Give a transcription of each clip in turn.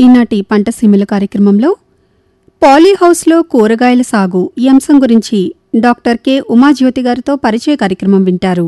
ఈనాటి పంట సీమల కార్యక్రమంలో పాలీహౌస్లో కూరగాయల సాగు ఈ అంశం గురించి డాక్టర్ కె ఉమాజ్యోతి గారితో పరిచయ కార్యక్రమం వింటారు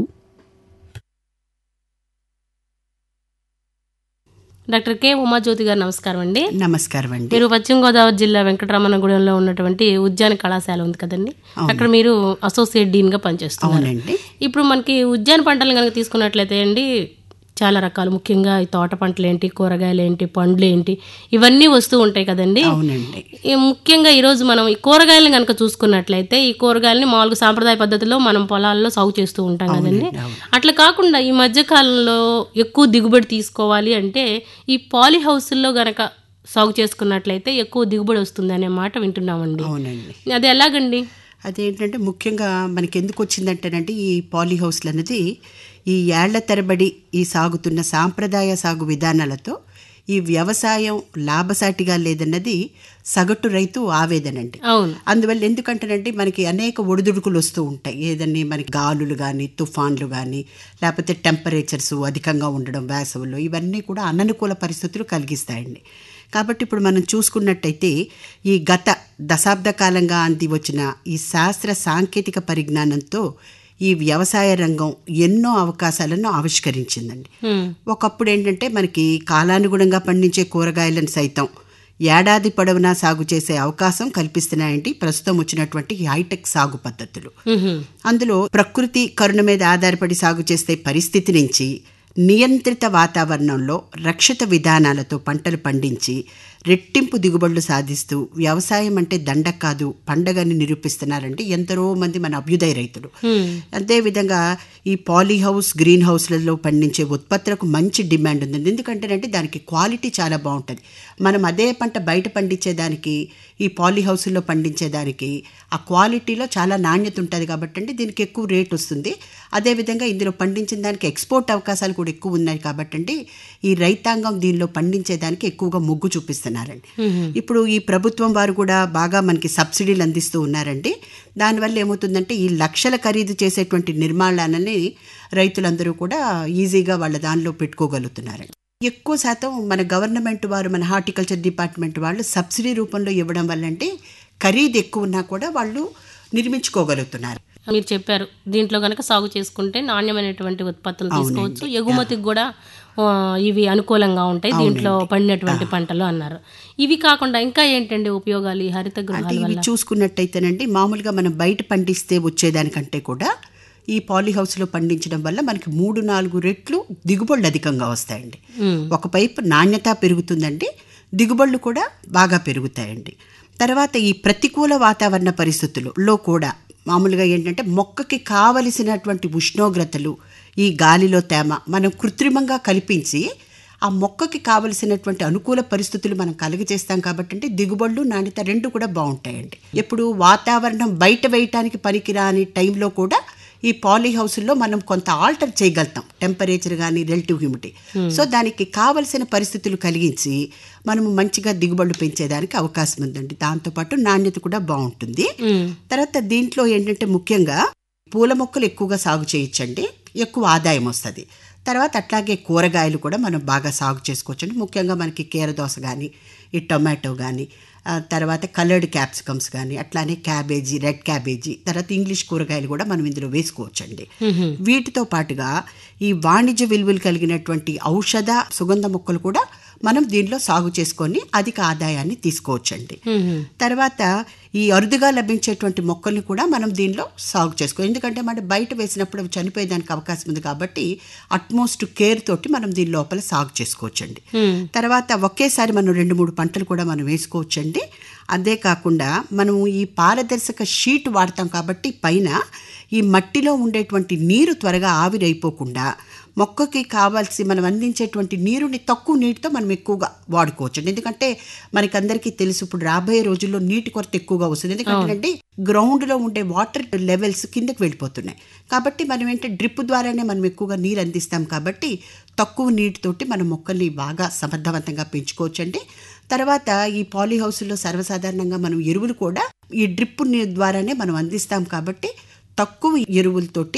డాక్టర్ కె ఉమాజ్యోతి గారు నమస్కారం అండి నమస్కారం అండి మీరు పశ్చిమ గోదావరి జిల్లా వెంకటరమణగూడెంలో ఉన్నటువంటి ఉద్యాన కళాశాల ఉంది కదండి అక్కడ మీరు అసోసియేట్ డీన్ గా పనిచేస్తున్నారు అవునండి ఇప్పుడు మనకి ఉద్యాన పంటలు కనుక తీసుకున్నట్లయితే అండి చాలా రకాలు ముఖ్యంగా ఈ తోట పంటలు ఏంటి కూరగాయలు ఏంటి పండ్లు ఏంటి ఇవన్నీ వస్తూ ఉంటాయి కదండి అవునండి ఈ ముఖ్యంగా ఈరోజు మనం ఈ కూరగాయలను కనుక చూసుకున్నట్లయితే ఈ కూరగాయలని మామూలుగా సాంప్రదాయ పద్ధతిలో మనం పొలాల్లో సాగు చేస్తూ ఉంటాం కదండి అట్లా కాకుండా ఈ మధ్య కాలంలో ఎక్కువ దిగుబడి తీసుకోవాలి అంటే ఈ పాలీ హౌస్ల్లో గనక సాగు చేసుకున్నట్లయితే ఎక్కువ దిగుబడి వస్తుంది అనే మాట వింటున్నామండి అవునండి అది ఎలాగండి అదేంటంటే ముఖ్యంగా మనకి ఎందుకు వచ్చిందంటేనంటే ఈ పాలీ హౌస్లు అనేది ఈ ఏళ్ల తరబడి ఈ సాగుతున్న సాంప్రదాయ సాగు విధానాలతో ఈ వ్యవసాయం లాభసాటిగా లేదన్నది సగటు రైతు ఆవేదన అండి అవును అందువల్ల ఎందుకంటేనంటే మనకి అనేక ఒడిదుడుకులు వస్తూ ఉంటాయి ఏదన్నీ మనకి గాలులు కానీ తుఫాన్లు కానీ లేకపోతే టెంపరేచర్స్ అధికంగా ఉండడం వేసవుల్లో ఇవన్నీ కూడా అననుకూల పరిస్థితులు కలిగిస్తాయండి కాబట్టి ఇప్పుడు మనం చూసుకున్నట్టయితే ఈ గత దశాబ్ద కాలంగా అంది వచ్చిన ఈ శాస్త్ర సాంకేతిక పరిజ్ఞానంతో ఈ వ్యవసాయ రంగం ఎన్నో అవకాశాలను ఆవిష్కరించిందండి హ్మ్. ఒకప్పుడు ఏంటంటే మనకి కాలానుగుణంగా పండించే కూరగాయలను సైతం ఏడాది పొడవునా సాగు చేసే అవకాశం కల్పిస్తున్నాయండి ప్రస్తుతం వచ్చినటువంటి ఈ హైటెక్ సాగు పద్ధతులు మ్హూ. అందులో ప్రకృతి కరుణ మీద ఆధారపడి సాగు చేసే పరిస్థితి నుంచి నియంత్రిత వాతావరణంలో రక్షిత విధానాలతో పంటలు పండించి రెట్టింపు దిగుబడులు సాధిస్తూ వ్యవసాయం అంటే దండ కాదు పండగని నిరూపిస్తున్నారంటే ఎందరో మంది మన అభ్యుదయ రైతులు హ్మ్. అదేవిధంగా ఈ పాలీ హౌస్ గ్రీన్ హౌస్లలో పండించే ఉత్పత్తులకు మంచి డిమాండ్ ఉంది ఎందుకంటేనంటే దానికి క్వాలిటీ చాలా బాగుంటుంది మనం అదే పంట బయట పండించేదానికి ఈ పాలీ హౌస్లో పండించేదానికి ఆ క్వాలిటీలో చాలా నాణ్యత ఉంటుంది కాబట్టి అండి దీనికి ఎక్కువ రేట్ వస్తుంది అదేవిధంగా ఇందులో పండించిన దానికి ఎక్స్పోర్ట్ అవకాశాలు కూడా ఎక్కువ ఉన్నాయి కాబట్టి అండి ఈ రైతాంగం దీనిలో పండించేదానికి ఎక్కువగా మొగ్గు చూపిస్తున్నారండి ఇప్పుడు ఈ ప్రభుత్వం వారు కూడా బాగా మనకి సబ్సిడీలు అందిస్తూ ఉన్నారండి దానివల్ల ఏమవుతుందంటే ఈ లక్షల ఖరీదు చేసేటువంటి నిర్మాణాలని రైతులందరూ కూడా ఈజీగా వాళ్ళ దానిలో పెట్టుకోగలుగుతున్నారండి ఎక్కువ శాతం మన గవర్నమెంట్ వారు మన హార్టికల్చర్ డిపార్ట్మెంట్ వాళ్ళు సబ్సిడీ రూపంలో ఇవ్వడం వల్ల అంటే ఖరీదు ఎక్కువ ఉన్నా కూడా వాళ్ళు నిర్మించుకోగలుగుతున్నారు మీరు చెప్పారు దీంట్లో గనక సాగు చేసుకుంటే నాణ్యమైనటువంటి ఉత్పత్తులు తీసుకోవచ్చు ఎగుమతికి కూడా ఆ, ఇవి అనుకూలంగా ఉంటాయి దీంట్లో పండినటువంటి పంటలు అన్నారు ఇవి కాకుండా ఇంకా ఏంటండి ఉపయోగాలు ఈ హరిత అంటే గృహాల ఇవి వల్ల చూసుకున్నట్టయితేనండి మామూలుగా మనం బయట పండిస్తే వచ్చేదానికంటే కూడా ఈ పాలీ హౌస్లో పండించడం వల్ల మనకి మూడు నాలుగు రెట్లు దిగుబడులు అధికంగా వస్తాయండి మ్మ్. ఒకవైపు నాణ్యత పెరుగుతుందండి దిగుబడులు కూడా బాగా పెరుగుతాయండి తర్వాత ఈ ప్రతికూల వాతావరణ పరిస్థితులలో కూడా మామూలుగా ఏంటంటే మొక్కకి కావలసినటువంటి ఉష్ణోగ్రతలు ఈ గాలిలో తేమ మనం కృత్రిమంగా కల్పించి ఆ మొక్కకి కావలసినటువంటి అనుకూల పరిస్థితులు మనం కలుగజేస్తాం కాబట్టి అంటే దిగుబడులు నాణ్యత రెండు కూడా బాగుంటాయండి ఎప్పుడు వాతావరణం బయట వేయటానికి పనికిరాని టైంలో కూడా ఈ పాలీ హౌస్లో మనం కొంత ఆల్టర్ చేయగలుగుతాం టెంపరేచర్ కానీ రిలేటివ్ హ్యూమిడిటీ సో దానికి కావలసిన పరిస్థితులు కలిగించి మనము మంచిగా దిగుబడులు పెంచేదానికి అవకాశం ఉందండి దాంతోపాటు నాణ్యత కూడా బాగుంటుంది మ్మ్. తర్వాత దీంట్లో ఏంటంటే ముఖ్యంగా పూల మొక్కలు ఎక్కువగా సాగు చేయొచ్చండి ఎక్కువ ఆదాయం వస్తుంది తర్వాత అట్లాగే కూరగాయలు కూడా మనం బాగా సాగు చేసుకోవచ్చండి ముఖ్యంగా మనకి కీరదోస కానీ ఈ టొమాటో కానీ ఆ, తర్వాత కలర్డ్ క్యాప్సికమ్స్ కానీ అట్లానే క్యాబేజీ రెడ్ క్యాబేజీ తర్వాత ఇంగ్లీష్ కూరగాయలు కూడా మనం ఇందులో వేసుకోవచ్చండి వీటితో పాటుగా ఈ వాణిజ్య విలువలు కలిగినటువంటి ఔషధ సుగంధ మొక్కలు కూడా మనం దీనిలో సాగు చేసుకొని అధిక ఆదాయాన్ని తీసుకోవచ్చండి మ్మ్. తర్వాత ఈ అరుదుగా లభించేటువంటి మొక్కల్ని కూడా మనం దీనిలో సాగు చేసుకో ఎందుకంటే మనం బయట వేసినప్పుడు అవి చనిపోయేదానికి అవకాశం ఉంది కాబట్టి అట్మోస్ట్ కేర్ తోటి మనం దీని లోపల సాగు చేసుకోవచ్చండి మ్మ్. తర్వాత ఒకేసారి మనం రెండు మూడు పంటలు కూడా మనం వేసుకోవచ్చండి అదే కాకుండా మనం ఈ పారదర్శక షీట్ వాడతాం కాబట్టి పైన ఈ మట్టిలో ఉండేటువంటి నీరు త్వరగా ఆవిరైపోకుండా మొక్కకి కావాల్సి మనం అందించేటువంటి నీరుని తక్కువ నీటితో మనం ఎక్కువగా వాడుకోవచ్చు ఎందుకంటే మనకి అందరికీ తెలుసు ఇప్పుడు రాబోయే రోజుల్లో నీటి కొరత ఎక్కువగా వస్తుంది ఎందుకంటే గ్రౌండ్లో ఉండే వాటర్ లెవెల్స్ కిందకి వెళ్ళిపోతున్నాయి కాబట్టి మనం ఏంటంటే డ్రిప్ ద్వారానే మనం ఎక్కువగా నీరు అందిస్తాం కాబట్టి తక్కువ నీటితోటి మన మొక్కల్ని బాగా సమర్థవంతంగా పెంచుకోవచ్చండి తర్వాత ఈ పాలీ హౌస్లో సర్వసాధారణంగా మనం ఎరువులు కూడా ఈ డ్రిప్ ని- ద్వారానే మనం అందిస్తాం కాబట్టి తక్కువ ఎరువులతోటి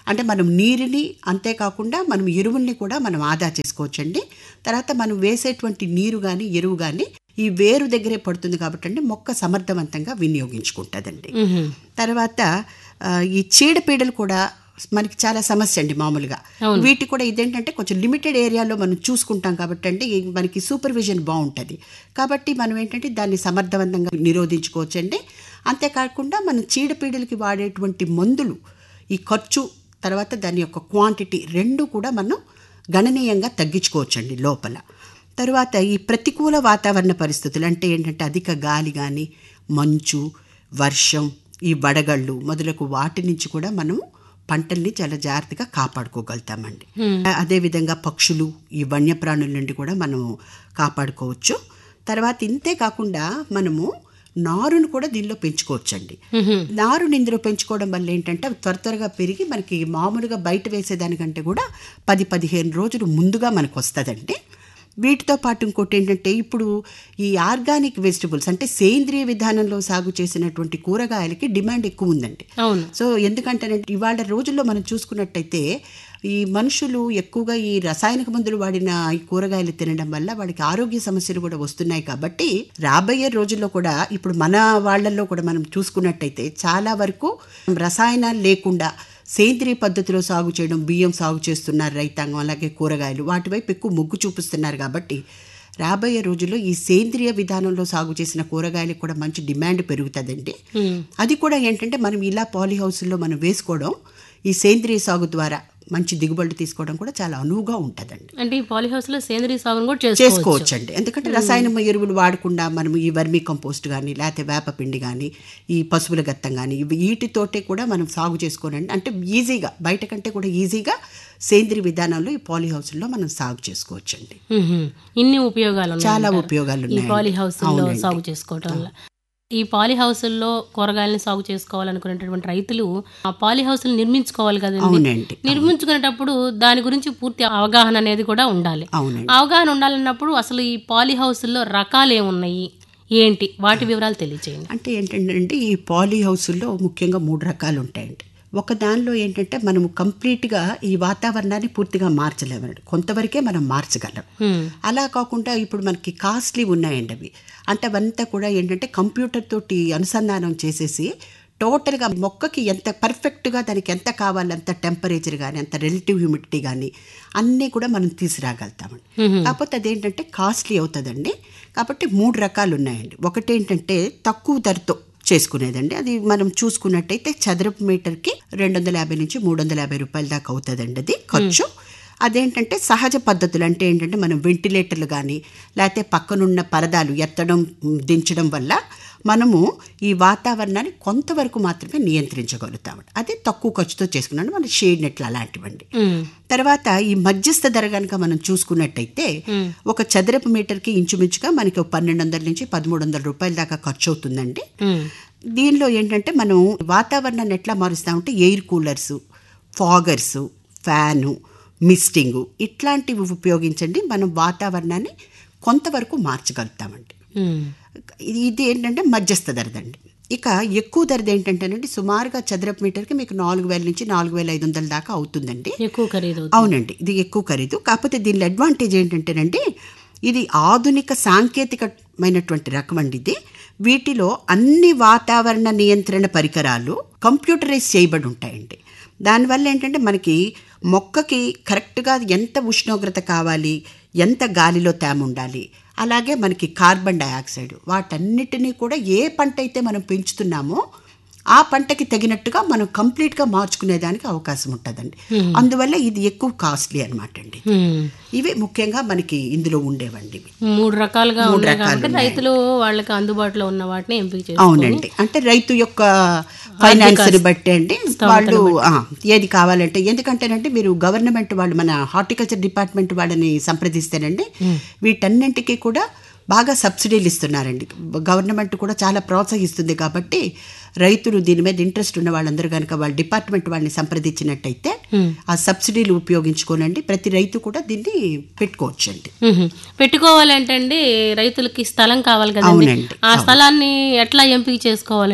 అంటే మనం నీరుని అంతేకాకుండా మనం ఎరువుల్ని కూడా మనం ఆదా చేసుకోవచ్చండి తర్వాత మనం వేసేటువంటి నీరు కానీ ఎరువు కానీ ఈ వేరు దగ్గరే పడుతుంది కాబట్టి అండి మొక్క సమర్థవంతంగా వినియోగించుకుంటుందండి తర్వాత ఆ, ఈ చీడపీడలు కూడా మనకి చాలా సమస్య అండి మామూలుగా వీటి కూడా ఇదేంటంటే కొంచెం లిమిటెడ్ ఏరియాలో మనం చూసుకుంటాం కాబట్టి అండి ఈ మనకి సూపర్విజన్ బాగుంటుంది కాబట్టి మనం ఏంటంటే దాన్ని సమర్థవంతంగా నిరోధించుకోవచ్చండి అంతేకాకుండా మనం చీడపీడలకి వాడేటువంటి మందులు ఈ ఖర్చు తర్వాత దాని యొక్క క్వాంటిటీ రెండు కూడా మనం గణనీయంగా తగ్గించుకోవచ్చండి లోపల తర్వాత ఈ ప్రతికూల వాతావరణ పరిస్థితులు అంటే ఏంటంటే అధిక గాలి కానీ మంచు వర్షం ఈ వడగళ్ళు మొదలగు వాటి నుంచి కూడా మనం పంటల్ని చాలా జాగ్రత్తగా కాపాడుకోగలుగుతామండి అదేవిధంగా పక్షులు ఈ వన్యప్రాణుల నుండి కూడా మనము కాపాడుకోవచ్చు తర్వాత ఇంతే కాకుండా మనము నారును కూడా దీనిలో పెంచుకోవచ్చండి నారుని ఇందులో పెంచుకోవడం వల్ల ఏంటంటే అవి త్వర త్వరగా పెరిగి మనకి మామూలుగా బయట వేసేదానికంటే కూడా పది పదిహేను రోజులు ముందుగా మనకు వస్తుందండి వీటితో పాటు ఇంకోటి ఏంటంటే ఇప్పుడు ఈ ఆర్గానిక్ వెజిటబుల్స్ అంటే సేంద్రియ విధానంలో సాగు చేసినటువంటి కూరగాయలకి డిమాండ్ ఎక్కువ ఉందండి అవును సో ఎందుకంటేనంటే ఇవాళ రోజుల్లో మనం చూసుకున్నట్టయితే ఈ మనుషులు ఎక్కువగా ఈ రసాయనిక మందులు వాడిన ఈ కూరగాయలు తినడం వల్ల వాడికి ఆరోగ్య సమస్యలు కూడా వస్తున్నాయి కాబట్టి రాబోయే రోజుల్లో కూడా ఇప్పుడు మన వాళ్ళల్లో కూడా మనం చూసుకున్నట్టయితే చాలా వరకు రసాయనాలు లేకుండా సేంద్రియ పద్ధతిలో సాగు చేయడం బియ్యం సాగు చేస్తున్నారు రైతాంగం అలాగే కూరగాయలు వాటి వైపు ఎక్కువ మొగ్గు చూపిస్తున్నారు కాబట్టి రాబోయే రోజుల్లో ఈ సేంద్రియ విధానంలో సాగు చేసిన కూరగాయలకు కూడా మంచి డిమాండ్ పెరుగుతుందండి అది కూడా ఏంటంటే మనం ఇలా పాలీ హౌస్లో మనం వేసుకోవడం ఈ సేంద్రియ సాగు ద్వారా మంచి దిగుబడి తీసుకోవడం కూడా చాలా అనువుగా ఉంటుందండి అంటే ఈ పాలీ హౌస్ లో సేంద్రియ సాగును కూడా చేసుకోవచ్చు చేసుకోవచ్చండి ఎందుకంటే రసాయన ఎరువులు వాడకుండా మనం ఈ వర్మీ కంపోస్ట్ కానీ లేకపోతే వేపపిండి కానీ ఈ పశువుల గత్తం కానీ ఇవి వీటితోటే కూడా మనం సాగు చేసుకోనండి అంటే ఈజీగా బయట కంటే కూడా ఈజీగా సేంద్రియ విధానంలో ఈ పాలీ హౌస్లో మనం సాగు చేసుకోవచ్చండి మ్మ్. ఇన్ని ఉపయోగాలు ఉన్నాయి చాలా అంటారు. ఉపయోగాలు ఈ ఉన్నాయండి. పాలీ హౌస్ లో అవునండి. సాగు చేసుకోవటం వల్ల ఈ పాలీ హౌసుల్లో కూరగాయలను సాగు చేసుకోవాలనుకునేటటువంటి రైతులు ఆ పాలీ హౌస్లు నిర్మించుకోవాలి కదండి అవునండి నిర్మించుకునేటప్పుడు దాని గురించి పూర్తి అవగాహన అనేది కూడా ఉండాలి అవునండి అవగాహన ఉండాలన్నప్పుడు అసలు ఈ పాలీ హౌస్ల్లో రకాలు ఏమున్నాయి ఏంటి వాటి వివరాలు తెలియచేయండి అంటే ఏంటంటే ఈ పాలీ హౌసుల్లో ముఖ్యంగా మూడు రకాలు ఉంటాయండి ఒక దానిలో ఏంటంటే మనము కంప్లీట్గా ఈ వాతావరణాన్ని పూర్తిగా మార్చలేమండి కొంతవరకే మనం మార్చగలం మ్మ్. అలా కాకుండా ఇప్పుడు మనకి కాస్ట్లీ ఉన్నాయండి అవి అంటే అవంతా కూడా ఏంటంటే కంప్యూటర్ తోటి అనుసంధానం చేసేసి టోటల్గా మొక్కకి ఎంత పర్ఫెక్ట్గా దానికి ఎంత కావాలి అంత టెంపరేచర్ కానీ అంత రిలేటివ్ హ్యూమిడిటీ కానీ అన్నీ కూడా మనం తీసుకురాగలుగుతామండి కాకపోతే అదేంటంటే కాస్ట్లీ అవుతుందండి కాబట్టి మూడు రకాలు ఉన్నాయండి ఒకటి ఏంటంటే తక్కువ ధరతో చేసుకునేదండి అది మనం చూసుకున్నట్టయితే చదరపు మీటర్కి రెండు వందల యాభై నుంచి మూడు వందల యాభై రూపాయల దాకా అవుతుందండి అది ఖర్చు అదేంటంటే సహజ పద్ధతులు అంటే ఏంటంటే మనం వెంటిలేటర్లు కానీ లేకపోతే పక్కనున్న పరదాలు ఎత్తడం మ్, దించడం వల్ల మనము ఈ వాతావరణాన్ని కొంతవరకు మాత్రమే నియంత్రించగలుగుతాం అది తక్కువ ఖర్చుతో చేసుకున్నాను మన షేడ్ నెట్లు అలాంటివండి మ్మ్. తర్వాత ఈ మధ్యస్థ ధర కనుక మనం చూసుకున్నట్టయితే ఒక చదరపు మీటర్కి ఇంచుమించుగా మనకి ఒక పన్నెండు వందల నుంచి పదమూడు వందల రూపాయల దాకా ఖర్చు అవుతుందండి మ్మ్. దీనిలో ఏంటంటే మనం వాతావరణాన్ని ఎట్లా మారుస్తామంటే air coolers foggers fan misting ఇట్లాంటివి ఉపయోగించండి మనం వాతావరణాన్ని కొంతవరకు మార్చగలుగుతామండి మ్మ్. ఇది ఇది ఏంటంటే మధ్యస్థ ధరదండి ఇక ఎక్కువ ధరది ఏంటంటేనండి సుమారుగా చదరపు మీటర్కి మీకు నాలుగు వేల నుంచి నాలుగు వేల ఐదు వందల దాకా అవుతుందండి ఎక్కువ ఖరీదు అవుతుంది. అవునండి ఇది ఎక్కువ ఖరీదు కాకపోతే దీని అడ్వాంటేజ్ ఏంటంటేనండి ఇది ఆధునిక సాంకేతికమైనటువంటి రకం అండి ఇది వీటిలో అన్ని వాతావరణ నియంత్రణ పరికరాలు కంప్యూటరైజ్ చేయబడి ఉంటాయండి దానివల్ల ఏంటంటే మనకి మొక్కకి కరెక్ట్గా ఎంత ఉష్ణోగ్రత కావాలి ఎంత గాలిలో తేమ ఉండాలి అలాగే మనకి కార్బన్ డయాక్సైడ్ వాటన్నిటినీ కూడా ఏ పంట అయితే మనం పెంచుతున్నామో ఆ పంటకి తగినట్టుగా మనం కంప్లీట్గా మార్చుకునేదానికి అవకాశం ఉంటుందండి అందువల్ల ఇది ఎక్కువ కాస్ట్లీ అనమాట అండి మ్మ్. ఇవి ముఖ్యంగా మనకి ఇందులో ఉండేవండి ఇవి మూడు రకాలుగా మూడు ఉన్నాయి రకాలు కాబట్టి ఉన్నాయి. రైతులు వాళ్ళకి అందుబాటులో ఉన్న వాటిని ఎంపిక చేసుకొని అవునండి అంటే రైతు యొక్క ఫైనాన్స్ బట్టి అండి వాళ్ళు ఆ, ఏది కావాలంటే ఎందుకంటేనంటే మీరు గవర్నమెంట్ వాళ్ళు మన హార్టికల్చర్ డిపార్ట్మెంట్ వాళ్ళని సంప్రదిస్తేనండి వీటన్నింటికి కూడా బాగా సబ్సిడీలు ఇస్తున్నారండి గవర్నమెంట్ కూడా చాలా ప్రోత్సహిస్తుంది కాబట్టి రైతులు దీని మీద ఇంట్రెస్ట్ ఉన్న వాళ్ళందరూ కనుక వాళ్ళ డిపార్ట్మెంట్ వాళ్ళని సంప్రదించినట్టయితే ఆ సబ్సిడీలు ఉపయోగించుకోనండి ప్రతి రైతు కూడా దీన్ని పెట్టుకోవచ్చండి మ్మ్. పెట్టుకోవాలంటే అండి రైతులకి స్థలం కావాలి కదండి అవునండి, ఆ స్థలాన్ని ఎట్లా ఎంపిక చేసుకోవాలండి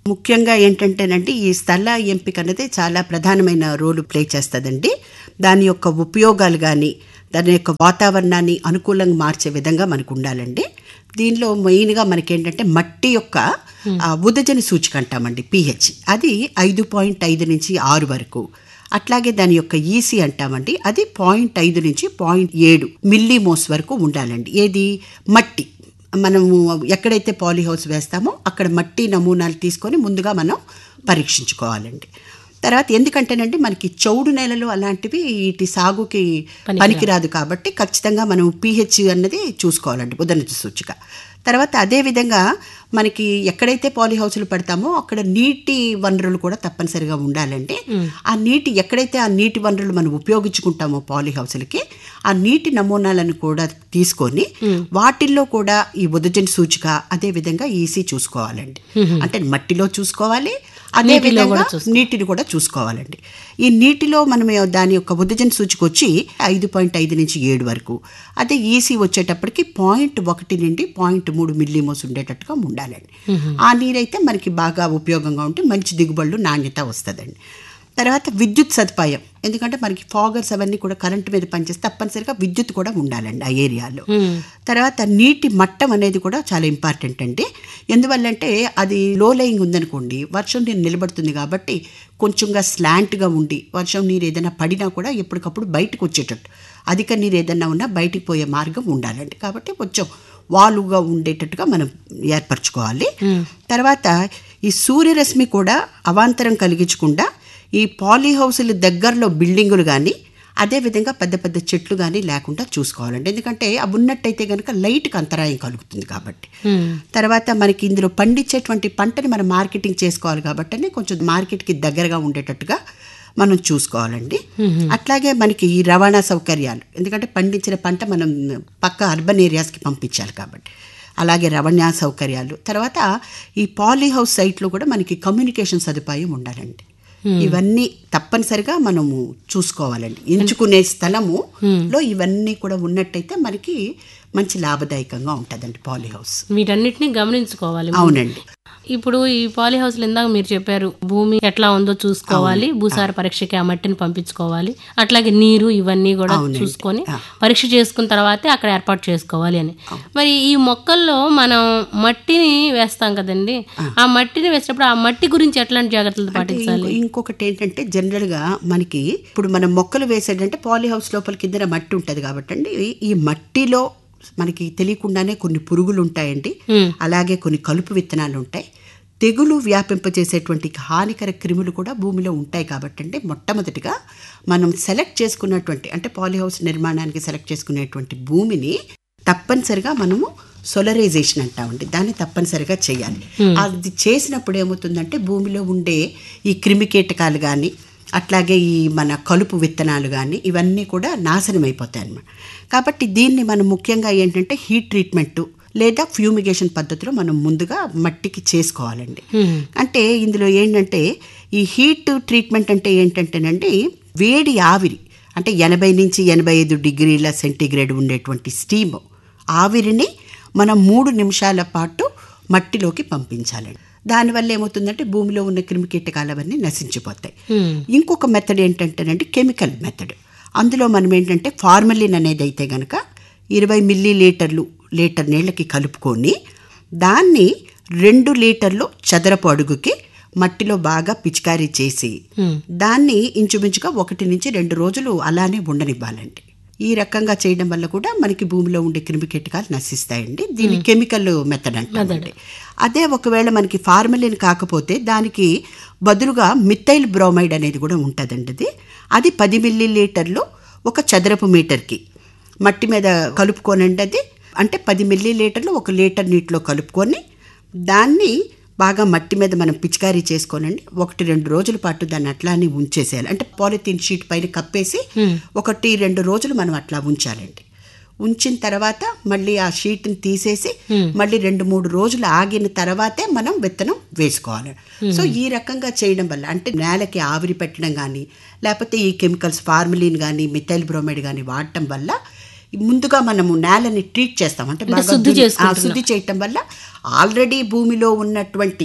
ముఖ్యంగా ఏంటంటేనండి ఈ స్థల ఎంపిక అనేది చాలా ప్రధానమైన రోల్ ప్లే చేస్తుందండి దాని యొక్క ఉపయోగాలు కానీ దాని యొక్క వాతావరణాన్ని అనుకూలంగా మార్చే విధంగా మనకు ఉండాలండి దీనిలో మెయిన్గా మనకేంటంటే మట్టి యొక్క ఆ, ఉదజన సూచిక అంటామండి పిహెచ్ అది ఐదు పాయింట్ ఐదు నుంచి ఆరు వరకు అట్లాగే దాని యొక్క ఈసీ అంటామండి అది పాయింట్ ఐదు నుంచి పాయింట్ ఏడు మిల్లీ మోస్ వరకు ఉండాలండి ఏది మట్టి మనము ఎక్కడైతే పాలీ హౌస్ వేస్తామో అక్కడ మట్టి నమూనాలు తీసుకొని ముందుగా మనం పరీక్షించుకోవాలండి తర్వాత ఎందుకంటేనండి మనకి చౌడు నేలలు అలాంటివి వీటి సాగుకి పనికిరాదు కాబట్టి ఖచ్చితంగా మనం పిహెచ్ అన్నది చూసుకోవాలండి ఉదనత సూచిక తర్వాత అదే విధంగా మనకి ఎక్కడైతే పాలీ హౌస్లు పెడతామో అక్కడ నీటి వనరులు కూడా తప్పనిసరిగా ఉండాలండి ఆ నీటి ఎక్కడైతే ఆ నీటి వనరులు మనం ఉపయోగించుకుంటామో పాలీ హౌస్లకి ఆ నీటి నమూనాలను కూడా తీసుకొని వాటిల్లో కూడా ఈ ఉదజన సూచిక అదే విధంగా ఈసీ చూసుకోవాలండి అంటే మట్టిలో చూసుకోవాలి అదే విధంగా నీటిని కూడా చూసుకోవాలండి ఈ నీటిలో మనం దాని యొక్క ఉదజన సూచిక వచ్చి ఐదు పాయింట్ ఐదు నుంచి ఏడు వరకు అదే ఈసీ వచ్చేటప్పటికి పాయింట్ ఒకటి నుండి పాయింట్ మూడు మిల్లీమోస్ ఉండేటట్టుగా ఉండాలండి ఆ నీరైతే మనకి బాగా ఉపయోగంగా ఉంటే మంచి దిగుబడులు నాణ్యత వస్తుందండి తర్వాత విద్యుత్ సదుపాయం ఎందుకంటే మనకి ఫాగర్స్ అవన్నీ కూడా కరెంటు మీద పనిచేస్తే తప్పనిసరిగా విద్యుత్ కూడా ఉండాలండి ఆ ఏరియాలో తర్వాత నీటి మట్టం అనేది కూడా చాలా ఇంపార్టెంట్ అండి ఎందువల్లంటే అది లో లయింగ్ ఉందనుకోండి వర్షం నీరు నిలబడుతుంది కాబట్టి కొంచెంగా స్లాంట్గా ఉండి వర్షం నీరు ఏదైనా పడినా కూడా ఎప్పటికప్పుడు బయటకు వచ్చేటట్టు అధిక నీరు ఏదైనా ఉన్నా బయటికి పోయే మార్గం ఉండాలండి కాబట్టి కొంచెం వాలుగా ఉండేటట్టుగా మనం ఏర్పరచుకోవాలి తర్వాత ఈ సూర్యరశ్మి కూడా అవాంతరం కలిగించకుండా ఈ పాలీ హౌసుల దగ్గరలో బిల్డింగులు కానీ అదేవిధంగా పెద్ద పెద్ద చెట్లు కానీ లేకుండా చూసుకోవాలండి ఎందుకంటే అవి ఉన్నట్టయితే కనుక లైట్కి అంతరాయం కలుగుతుంది కాబట్టి తర్వాత మనకి ఇందులో పండించేటువంటి పంటని మనం మార్కెటింగ్ చేసుకోవాలి కాబట్టి కొంచెం మార్కెట్కి దగ్గరగా ఉండేటట్టుగా మనం చూసుకోవాలండి అట్లాగే మనకి ఈ రవాణా సౌకర్యాలు ఎందుకంటే పండించిన పంట మనం పక్క అర్బన్ ఏరియాస్కి పంపించాలి కాబట్టి అలాగే రవాణా సౌకర్యాలు తర్వాత ఈ పాలీ హౌస్ సైట్లో కూడా మనకి కమ్యూనికేషన్ సదుపాయం ఉండాలండి ఇవన్నీ తప్పనిసరిగా మనము చూసుకోవాలండి ఎంచుకునే స్థలము లో ఇవన్నీ కూడా ఉన్నట్టయితే మనకి మంచి లాభదాయకంగా ఉంటుందండి పాలీ హౌస్ వీటన్నిటిని గమనించుకోవాలి అవునండి ఇప్పుడు ఈ పాలీ హౌస్ ఇందాక మీరు చెప్పారు భూమి ఎట్లా ఉందో చూసుకోవాలి భూసార పరీక్షకి ఆ మట్టిని పంపించుకోవాలి అట్లాగే నీరు ఇవన్నీ కూడా చూసుకొని పరీక్ష చేసుకున్న తర్వాతే అక్కడ ఏర్పాటు చేసుకోవాలి అని మరి ఈ మొక్కల్లో మనం మట్టిని వేస్తాం కదండి ఆ మట్టిని వేసినప్పుడు ఆ మట్టి గురించి ఎట్లాంటి జాగ్రత్తలు పాటించాలి ఇంకో- ఇంకొకటి ఏంటంటే జనరల్గా మనకి ఇప్పుడు మనం మొక్కలు వేసేటంటే పాలీ హౌస్ లోపల కింద మట్టి ఉంటుంది కాబట్టి అండి ఈ మట్టిలో మనకి తెలియకుండానే కొన్ని పురుగులు ఉంటాయండి అలాగే కొన్ని కలుపు విత్తనాలు ఉంటాయి తెగులు వ్యాపింపజేసేటువంటి హానికర క్రిములు కూడా భూమిలో ఉంటాయి కాబట్టి అండి మొట్టమొదటిగా మనం సెలెక్ట్ చేసుకున్నటువంటి అంటే పాలీ హౌస్ నిర్మాణానికి సెలెక్ట్ చేసుకునేటువంటి భూమిని తప్పనిసరిగా మనము సోలరైజేషన్ అంటామండి దాన్ని తప్పనిసరిగా చేయాలి అది చేసినప్పుడు ఏమవుతుందంటే భూమిలో ఉండే ఈ క్రిమి కీటకాలు కానీ అట్లాగే ఈ మన కలుపు విత్తనాలు కానీ ఇవన్నీ కూడా నాశనం అయిపోతాయి అన్నమాట కాబట్టి దీన్ని మనం ముఖ్యంగా ఏంటంటే హీట్ ట్రీట్మెంట్ లేదా ఫ్యూమిగేషన్ పద్ధతిలో మనం ముందుగా మట్టికి చేసుకోవాలండి అంటే ఇందులో ఏంటంటే ఈ హీట్ ట్రీట్మెంట్ అంటే ఏంటంటేనండి వేడి ఆవిరి అంటే ఎనభై నుంచి ఎనభై ఐదు డిగ్రీల సెంటీగ్రేడ్ ఉండేటువంటి స్టీమ్ ఆవిరిని మనం మూడు నిమిషాల పాటు మట్టిలోకి పంపించాలండి దానివల్ల ఏమవుతుందంటే భూమిలో ఉన్న క్రిమి కీటకాలు అవన్నీ నశించిపోతాయి ఇంకొక మెథడ్ ఏంటంటేనండి కెమికల్ మెథడ్ అందులో మనం ఏంటంటే ఫార్మలిన్ అనేది అయితే గనక ఇరవై మిల్లీ లీటర్లు లీటర్ నీళ్ళకి కలుపుకొని దాన్ని రెండు లీటర్లు చదరపు అడుగుకి మట్టిలో బాగా పిచికారీ చేసి దాన్ని ఇంచుమించుగా ఒకటి నుంచి రెండు రోజులు అలానే ఉండనివ్వాలండి ఈ రకంగా చేయడం వల్ల కూడా మనకి భూమిలో ఉండే క్రిమి కీటకాలు నశిస్తాయండి దీని కెమికల్ మెథడ్ అంటామండి అదే ఒకవేళ మనకి ఫార్మలిన్ కాకపోతే దానికి బదులుగా మిథైల్ బ్రోమైడ్ అనేది కూడా ఉంటుందండి అది అది పది మిల్లీ లీటర్లు ఒక చదరపు మీటర్కి మట్టి మీద కలుపుకోనండి అది అంటే పది మిల్లీ లీటర్లు ఒక లీటర్ నీటిలో కలుపుకొని దాన్ని బాగా మట్టి మీద మనం పిచికారీ చేసుకోనండి ఒకటి రెండు రోజుల పాటు దాన్ని అట్లానే ఉంచేసేయాలి అంటే పాలిథిన్ షీట్ పైన కప్పేసి ఒకటి రెండు రోజులు మనం అట్లా ఉంచాలండి ఉంచిన తర్వాత మళ్ళీ ఆ షీట్ని తీసేసి మళ్ళీ రెండు మూడు రోజులు ఆగిన తర్వాతే మనం విత్తనం వేసుకోవాలి సో ఈ రకంగా చేయడం వల్ల అంటే నేలకి ఆవిరి పెట్టడం కానీ లేకపోతే ఈ కెమికల్స్ ఫార్మలిన్ కానీ మిథైల్ బ్రోమైడ్ కానీ వాడటం వల్ల ముందుగా మనము నేలని ట్రీట్ చేస్తాం అంటే బాగా శుద్ధి దున్ని- ఆ, శుద్ధి చేయటం వల్ల ఆల్రెడీ భూమిలో ఉన్నటువంటి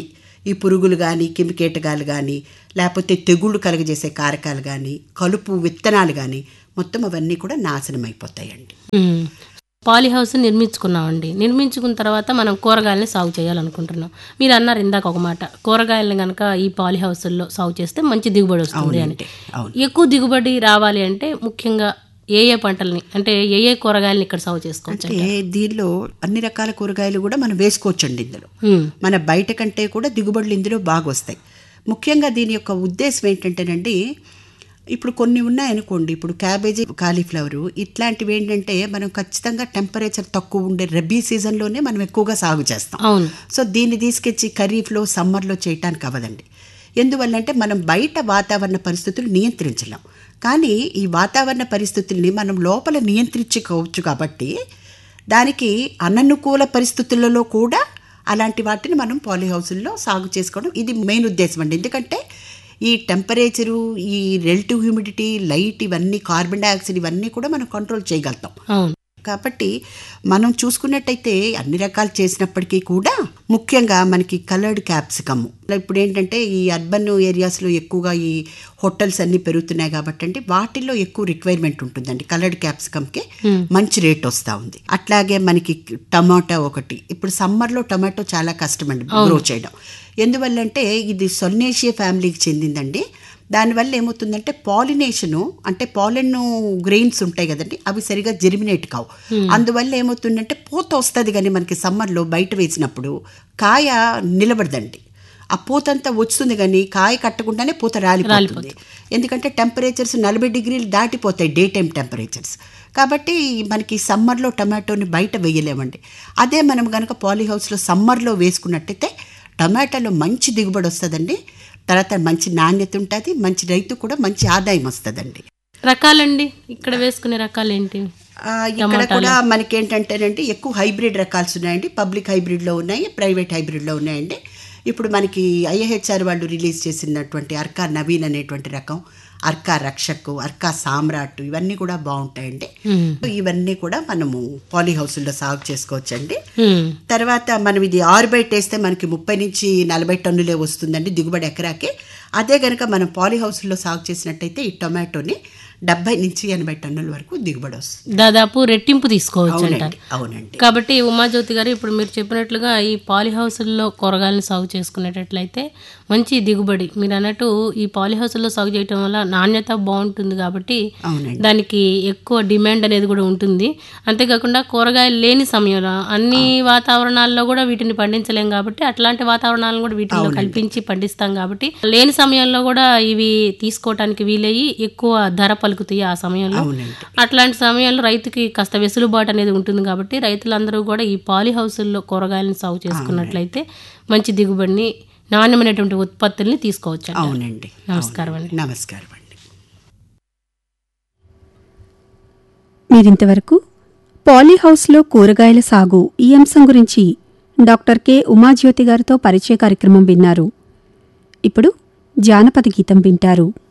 ఈ పురుగులు కానీ కిమికేటకాలు కానీ లేకపోతే తెగుళ్ళు కలుగజేసే కారకాలు కానీ కలుపు విత్తనాలు కానీ మొత్తం అవన్నీ కూడా నాశనం అయిపోతాయండి మ్మ్. పాలీ హౌస్ నిర్మించుకున్నామండి నిర్మించుకున్న తర్వాత మనం కూరగాయలని సాగు చేయాలనుకుంటున్నాం మీరు అన్నారు ఇందాక ఒక మాట కూరగాయలని కనుక ఈ పాలీ హౌస్ల్లో సాగు చేస్తే మంచి దిగుబడి వస్తుంది అని అవునండి అవును ఎక్కువ దిగుబడి రావాలి అంటే ముఖ్యంగా ఏ ఏ పంటల్ని అంటే ఏ ఏ కూరగాయలని ఇక్కడ సాగు చేసుకోవచ్చు అంటే దీనిలో అన్ని రకాల కూరగాయలు కూడా మనం వేసుకోవచ్చండి ఇందులో మ్మ్. మన బయట కంటే కూడా దిగుబడులు ఇందులో బాగా వస్తాయి ముఖ్యంగా దీని యొక్క ఉద్దేశం ఏంటంటేనండి ఇప్పుడు కొన్ని ఉన్నాయనుకోండి ఇప్పుడు క్యాబేజీ కాలీఫ్లవర్ ఇట్లాంటివి ఏంటంటే మనం ఖచ్చితంగా టెంపరేచర్ తక్కువ ఉండే రబీ సీజన్లోనే మనం ఎక్కువగా సాగు చేస్తాం అవును సో దీన్ని తీసుకొచ్చి ఖరీఫ్లో సమ్మర్లో చేయటానికి అవ్వదండి ఎందువల్లంటే మనం బయట వాతావరణ పరిస్థితులు నియంత్రించలేం కానీ ఈ వాతావరణ పరిస్థితుల్ని మనం లోపల నియంత్రించుకోవచ్చు కాబట్టి దానికి అననుకూల పరిస్థితులలో కూడా అలాంటి వాటిని మనం పాలీ హౌసుల్లో సాగు చేసుకోవడం ఇది మెయిన్ ఉద్దేశం అండి ఎందుకంటే ఈ టెంపరేచరు ఈ రిలేటివ్ హ్యూమిడిటీ లైట్ ఇవన్నీ కార్బన్ డైఆక్సైడ్ ఇవన్నీ కూడా మనం కంట్రోల్ చేయగలుగుతాం అవును కాబట్టి మనం చూసుకున్నట్టయితే అన్ని రకాలు చేసినప్పటికీ కూడా ముఖ్యంగా మనకి కలర్డ్ క్యాప్సికమ్ ఇప్పుడు ఏంటంటే ఈ అర్బన్ ఏరియాస్లో ఎక్కువగా ఈ హోటల్స్ అన్ని పెరుగుతున్నాయి కాబట్టి అంటే వాటిల్లో ఎక్కువ రిక్వైర్మెంట్ ఉంటుందండి కలర్డ్ క్యాప్సికమ్కి మంచి రేట్ వస్తూ ఉంది అట్లాగే మనకి టమాటా ఒకటి ఇప్పుడు సమ్మర్లో టమాటో చాలా కష్టం అండి గ్రో చేయడం ఎందువల్లంటే ఇది సొల్నేషియా ఫ్యామిలీకి చెందిందండి దానివల్ల ఏమవుతుందంటే పాలినేషను అంటే పాలెన్ గ్రెయిన్స్ ఉంటాయి కదండి అవి సరిగా జెర్మినేట్ కావు అందువల్ల ఏమవుతుందంటే పూత వస్తుంది కానీ మనకి సమ్మర్లో బయట వేసినప్పుడు కాయ నిలబడదండి ఆ పూత అంతా వస్తుంది కానీ కాయ కట్టకుండానే పూత రాలిపోతుంది ఎందుకంటే టెంపరేచర్స్ నలభై డిగ్రీలు దాటిపోతాయి డే టైం టెంపరేచర్స్ కాబట్టి మనకి సమ్మర్లో టమాటోని బయట వేయలేమండి అదే మనం కనుక పాలీ హౌస్లో సమ్మర్లో వేసుకున్నట్టయితే టమాటాలో మంచి దిగుబడి వస్తుందండి తర్వాత మంచి నాణ్యత ఉంటుంది మంచి రైతు కూడా మంచి ఆదాయం వస్తుందండి రకాలండి ఇక్కడ వేసుకునే రకాలు ఏంటి ఆ, ఇక్కడ కూడా మనకేంటంటేనండి ఎక్కువ హైబ్రిడ్ రకాల్స్ ఉన్నాయండి పబ్లిక్ హైబ్రిడ్లో ఉన్నాయి ప్రైవేట్ హైబ్రిడ్లో ఉన్నాయండి ఇప్పుడు మనకి ఐఏహెచ్ఆర్ వాళ్ళు రిలీజ్ చేసినటువంటి అర్కా నవీన్ అనేటువంటి రకం అర్కా రక్షక్ అర్కా సామ్రాట్ ఇవన్నీ కూడా బాగుంటాయండి మ్మ్. ఇవన్నీ కూడా మనము పాలీ హౌసుల్లో సాగు చేసుకోవచ్చండి మ్మ్. తర్వాత మనం ఇది ఆరు బయట వేస్తే మనకి ముప్పై నుంచి నలభై టన్నులే వస్తుందండి దిగుబడి ఎకరాకి అదే కనుక మనం పాలీ హౌస్లో సాగు చేసినట్టయితే ఈ టొమాటోని డెబ్బై నుంచి ఎనభై టన్నుల వరకు దిగుబడి వస్తుంది దాదాపు రెట్టింపు తీసుకోవచ్చు అంటారు అవునండి అవునండి కాబట్టి ఉమాజ్యోతి గారు ఇప్పుడు మీరు చెప్పినట్లుగా ఈ పాలీ హౌసుల్లో కూరగాయలను సాగు చేసుకునేటట్లయితే మంచి దిగుబడి మీరు అన్నట్టు ఈ పాలీ హౌసుల్లో సాగు చేయటం వల్ల నాణ్యత బాగుంటుంది కాబట్టి అవునండి దానికి ఎక్కువ డిమాండ్ అనేది కూడా ఉంటుంది అంతేకాకుండా కూరగాయలు లేని సమయంలో అన్ని వాతావరణాల్లో కూడా వీటిని పండించలేం కాబట్టి అట్లాంటి వాతావరణాలను కూడా వీటిలో కల్పించి పండిస్తాం కాబట్టి లేని సమయంలో కూడా ఇవి తీసుకోవటానికి వీలయ్యి ఎక్కువ ధర పలుకుతాయి ఆ సమయంలో అవునండి అట్లాంటి సమయంలో రైతుకి కాస్త వెసులుబాటు అనేది ఉంటుంది కాబట్టి రైతులందరూ కూడా ఈ పాలీ హౌసుల్లో కూరగాయలను సాగు చేసుకున్నట్లయితే మంచి దిగుబడిని నాణ్యమైనటువంటి ఉత్పత్తుల్ని తీసుకోవచ్చు అవునండి నమస్కారం అండి నమస్కారం అండి మీరింతవరకు పాలీహౌస్లో కూరగాయల సాగు ఈ అంశం గురించి డాక్టర్ కె ఉమాజ్యోతి గారితో పరిచయ కార్యక్రమం విన్నారు ఇప్పుడు జానపద గీతం వింటారు